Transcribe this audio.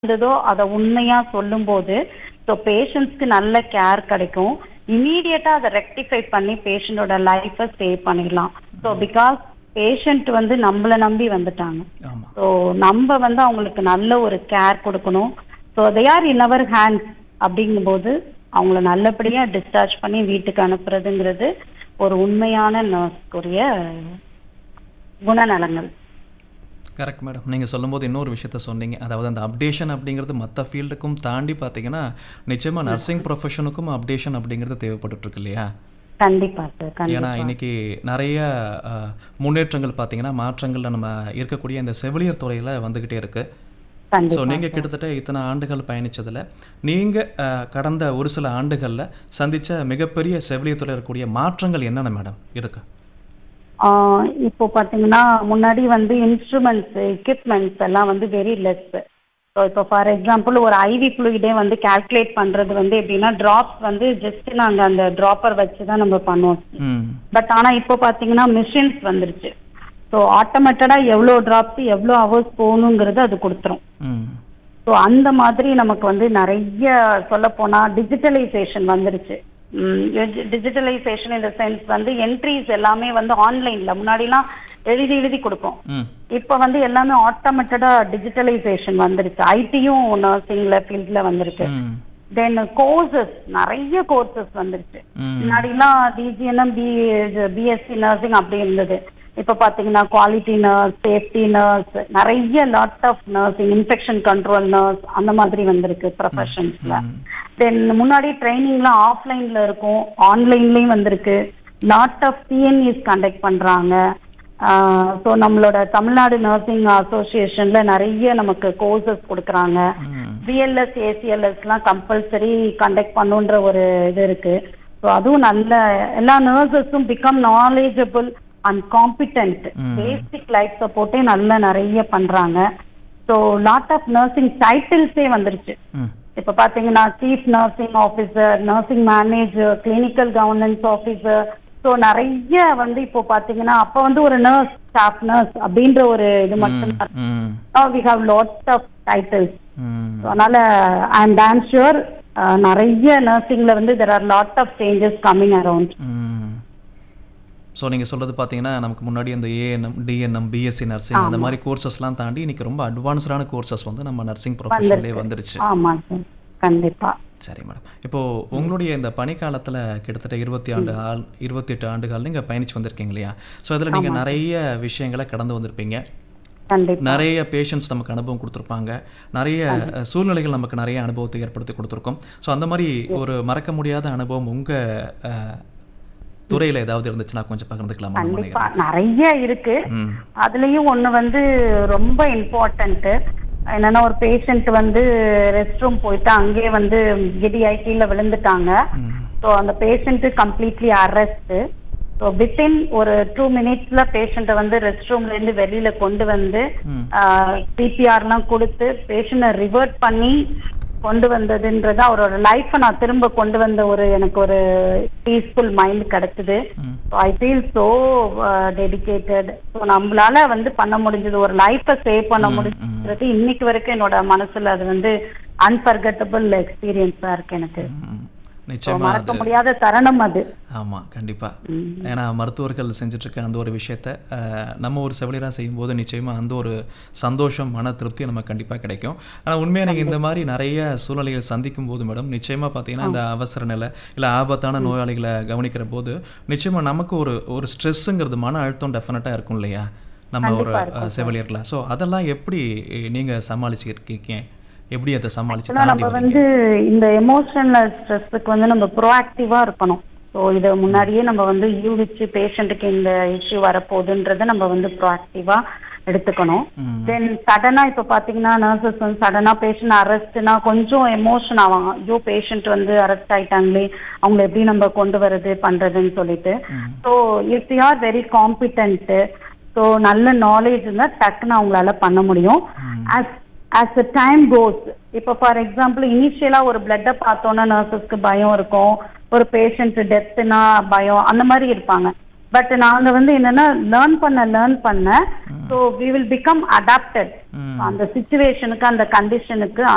இருந்ததோ அதை உண்மையா சொல்லும்போது ஸோ பேஷண்ட்ஸ்க்கு நல்ல கேர் கிடைக்கும் இமீடியட்டா அதை ரெக்டிஃபை பண்ணி பேஷண்டோட லைஃபை சேவ் பண்ணிடலாம் ஸோ பிகாஸ் பேஷண்ட் வந்து நம்மள நம்பி வந்துட்டாங்க ஆமா ஸோ நம்ம வந்து அவங்களுக்கு நல்ல ஒரு கேர் கொடுக்கணும் so they are in our hands அப்படிங்கும்போது அவங்கள நல்லபடியா டிஸ்சார்ஜ் பண்ணி வீட்டுக்கு அனுப்புறதுங்கிறது ஒரு உண்மையான நர்ஸ்க்குரிய குணநலங்கள் கரெக்ட் மேடம் நீங்கள் சொல்லும்போது இன்னொரு விஷயத்த சொன்னீங்க அதாவது அந்த அப்டேஷன் அப்படிங்கிறது மற்ற ஃபீல்டுக்கும் தாண்டி பார்த்தீங்கன்னா நிச்சயமாக நர்சிங் ப்ரொஃபஷனுக்கும் அப்டேஷன் அப்படிங்கிறது தேவைப்பட்டுட்டு இருக்கு இல்லையா கண்டிப்பா சார் ஏன்னா கண்டிப்பா இன்னைக்கு நிறைய அஹ், முன்னேற்றங்கள் பார்த்தீங்கன்னா மாற்றங்கள்ல நம்ம இருக்கக்கூடிய இந்த செவிலியர் துறையில் வந்துக்கிட்டே இருக்கு ஸோ கண்டிப்பா நீங்கள் கிட்டத்தட்ட இத்தனை ஆண்டுகள் பயணிச்சதுல நீங்கள் கடந்த ஒரு சில ஆண்டுகளில் சந்திச்ச மிகப்பெரிய செவிலியர் துறையில் இருக்கக்கூடிய மாற்றங்கள் என்னென்ன மேடம் இருக்கு ஆஹ் இப்போ பாத்தீங்கன்னா முன்னாடி வந்து இன்ஸ்ட்ருமெண்ட்ஸ் எக்யூப்மெண்ட்ஸ் எல்லாம் வந்து வெரி லெஸ் ஸோ இப்போ ஃபார் எக்ஸாம்பிள் ஒரு ஐவி ஃப்ளூயிடே வந்து கால்குலேட் பண்றது வந்து எப்படின்னா டிராப்ஸ் வந்து ஜஸ்ட் நாங்க அந்த டிராப்பர் வச்சு தான் நம்ம பண்ணுவோம் ம் பட் ஆனா இப்போ பாத்தீங்கன்னா மிஷின்ஸ் வந்துருச்சு ஸோ ஆட்டோமேட்டடா எவ்வளோ டிராப்ஸ் எவ்வளோ ஹவர்ஸ் போகணுங்கிறது அது கொடுத்துரும் ம் ஸோ அந்த மாதிரி நமக்கு வந்து நிறைய சொல்ல போனா டிஜிட்டலைசேஷன் வந்துருச்சு டிஜிட்டலைசேஷன் இந்த சென்ஸ் வந்து என்ட்ரிஸ் எல்லாமே வந்து ஆன்லைன்ல முன்னாடிலாம் எழுதி எழுதி கொடுப்போம் ம் இப்போ வந்து எல்லாமே ஆட்டோமேட்டடா டிஜிட்டலைசேஷன் வந்துருச்சு ஐடியும் நர்சிங்ல ஃபீல்ட்ல வந்திருக்கு ம் தென் கோர்சஸ் நிறைய கோர்சஸ் வந்துருச்சு ம் முன்னாடிலாம் டிஜிஎன்எம் பி பிஎஸ்சி நர்சிங் அப்படி இருந்தது இப்போ பார்த்தீங்கன்னா குவாலிட்டி நர்ஸ் சேஃப்டி நர்ஸ் நிறைய lot of nursing infection control nurse அந்த மாதிரி வந்திருக்கு ப்ரொஃபஷன்ஸ்ல ம் தென் முன்னாடி ட்ரைனிங்லாம் ஆஃப்லைன்ல இருக்கும் ஆன்லைன்லயும் வந்திருக்கு லாட் ஆஃப் டிஎன்இஸ் கண்டக்ட் பண்றாங்க ஸோ நம்மளோட தமிழ்நாடு நர்சிங் அசோசியேஷன்ல நிறைய நமக்கு கோர்சஸ் கொடுக்குறாங்க ம் பிஎல்எஸ் ஏசிஎல்எஸ்லாம் கம்பல்சரி கண்டக்ட் பண்ணுன்ற ஒரு இது இருக்கு ஸோ அதுவும் நல்ல எல்லா நர்சஸும் become knowledgeable and competent hmm. Basic life சப்போர்ட்டே நல்ல நிறைய பண்றாங்க ஸோ லாட் ஆஃப் நர்சிங் டைட்டில்ஸே வந்துருச்சு ம் இப்ப பாத்தீங்கன்னா chief nursing officer nursing manager clinical governance officer so நிறைய வந்து இப்போ பாத்தீங்கன்னா அப்ப வந்து ஒரு நர்ஸ் ஸ்டாஃப் நர்ஸ் அப்படின்ற ஒரு இது மட்டும் hmm we have lot of titles hmm அதனால ஐ எம் டேம் ஷுர் நிறைய நர்சிங்ல வந்து there are lot of changes coming around so நீங்கள் சொல்கிறது பார்த்தீங்கன்னா நமக்கு முன்னாடி அந்த ஏஎன்எம் டிஎன்எம் பிஎஸ்சி நர்சிங் அந்த மாதிரி கோர்சஸ்லாம் தாண்டி இன்னைக்கு ரொம்ப அட்வான்ஸ்டான கோர்சஸ் வந்து நம்ம நர்சிங் ப்ரொஃபஷன்லேயே வந்துருச்சு ஆமா சார் கண்டிப்பா சரி மேடம் இப்போ உங்களுடைய இந்த பணிக்காலத்தில் கிட்டத்தட்ட இருபத்தி ஆண்டு ஆள் இருபத்தி எட்டு ஆண்டுகள் நீங்கள் பயணிச்சு வந்திருக்கீங்க இல்லையா ஸோ இதில் நீங்கள் நிறைய விஷயங்களை கடந்து வந்திருப்பீங்க கண்டிப்பா நிறைய பேஷண்ட்ஸ் நமக்கு அனுபவம் கொடுத்துருப்பாங்க நிறைய அஹ், சூழ்நிலைகள் நமக்கு நிறைய அனுபவத்தை ஏற்படுத்தி கொடுத்துருக்கோம் ஸோ அந்த மாதிரி ஒரு மறக்க முடியாத அனுபவம் உங்கள் துறையில் ஏதாவது இருந்துச்சுன்னா கொஞ்சம் பகிர்ந்துக்கலாமா நம்ம கண்டிப்பா நினைக்கிறேன் நிறைய இருக்கு ம் அதுலயும் ஒண்ணு வந்து ரொம்ப இம்பார்ட்டன்ட் என்னன்னா ஒரு பேஷண்ட் வந்து ரெஸ்ட் ரூம் போயிட்டு அங்கேயே வந்து இடிஐ கீழே விழுந்துட்டாங்க ம் ஸோ அந்த patient completely arrest so within ஒரு டூ மினிட்ஸ்ல பேஷண்ட்டை வந்து ரெஸ்ட் ரூம்ல இருந்து வெளியில கொண்டு வந்து ம் பிபிஆர்லாம் கொடுத்து பேஷண்ட்டை ரிவர்ட் பண்ணி கொண்டு வந்ததுன்றது அவரோட லைஃப்பை நான் திரும்ப கொண்டு வந்த ஒரு எனக்கு ஒரு பீஸ்ஃபுல் மைண்ட் கிடைச்சது hmm I feel so dedicated so நம்மளால வந்து பண்ண முடிஞ்சது ஒரு லைஃப்பை சேவ் பண்ண முடிஞ்சது இன்னைக்கு வரைக்கும் என்னோட மனசுல அது வந்து அன்பர்கட்டபிள் எக்ஸ்பீரியன்ஸா இருக்கு எனக்கு ம். So, நிச்சயமா மறக்க முடியாத தருணம் அது ஆமாம் கண்டிப்பாக ம். ஏன்னா மருத்துவர்கள் செஞ்சுட்டு இருக்க அந்த ஒரு விஷயத்த அஹ், நம்ம ஒரு செவிலியராக செய்யும்போது நிச்சயமாக அந்த ஒரு சந்தோஷம் மன திருப்தி நமக்கு கண்டிப்பாக கிடைக்கும் ஆனால் உண்மையாக நீங்கள் இந்த மாதிரி நிறைய சூழ்நிலைகள் சந்திக்கும் போது மேடம் நிச்சயமாக பார்த்தீங்கன்னா இந்த அவசர நிலை இல்லை ஆபத்தான நோயாளிகளை கவனிக்கிற போது நிச்சயமாக நமக்கு ஒரு ஒரு ஸ்ட்ரெஸ்ஸுங்கிறது மன அழுத்தம் டெஃபினட்டாக இருக்கும் இல்லையா நம்ம ஒரு அஹ், செவிலியர்களா ஸோ அதெல்லாம் எப்படி நீங்கள் சமாளிச்சிருக்கீங்க எப்படி அதை சமாளிச்சு ஆனா தாண்டி நம்ம வரீங்க வந்து இந்த எமோஷனல் ஸ்ட்ரெஸ்ஸுக்கு வந்து நம்ம ப்ரோஆக்டிவா இருக்கணும் ஸோ இதை முன்னாடியே நம்ம வந்து யூகிச்சு பேஷண்ட்டுக்கு இந்த இஷ்யூ வரப்போகுதுன்றதை நம்ம வந்து ப்ரோஆக்டிவா எடுத்துக்கணும் ம் தென் சடனா இப்ப பாத்தீங்கன்னா நர்சஸ் வந்து சடனா பேஷண்ட் அரெஸ்ட்னா கொஞ்சம் எமோஷன் ஆவாங்க ஐயோ பேஷண்ட் வந்து அரெஸ்ட் ஆயிட்டாங்களே அவங்களை எப்படி நம்ம கொண்டு வர்றது பண்றதுன்னு சொல்லிட்டு hmm so if you are very competent so நல்ல நாலேஜ் இருந்தால் டக்குன்னு அவங்களால பண்ண முடியும் hmm. As as a time goes இப்போ ஃபார் எக்ஸாம்பிள் இனிஷியலாக ஒரு பிளட்டை பார்த்தோன்னா நர்சஸ்க்கு பயம் இருக்கும் ஒரு பேஷண்ட் டெத்துனா பயம் அந்த மாதிரி இருப்பாங்க பட் நாங்க வந்து என்னன்னா லேர்ன் பண்ண லேர்ன் பண்ண so we will become adapted hmm அந்த சுச்சுவேஷனுக்கு அந்த கண்டிஷனுக்கு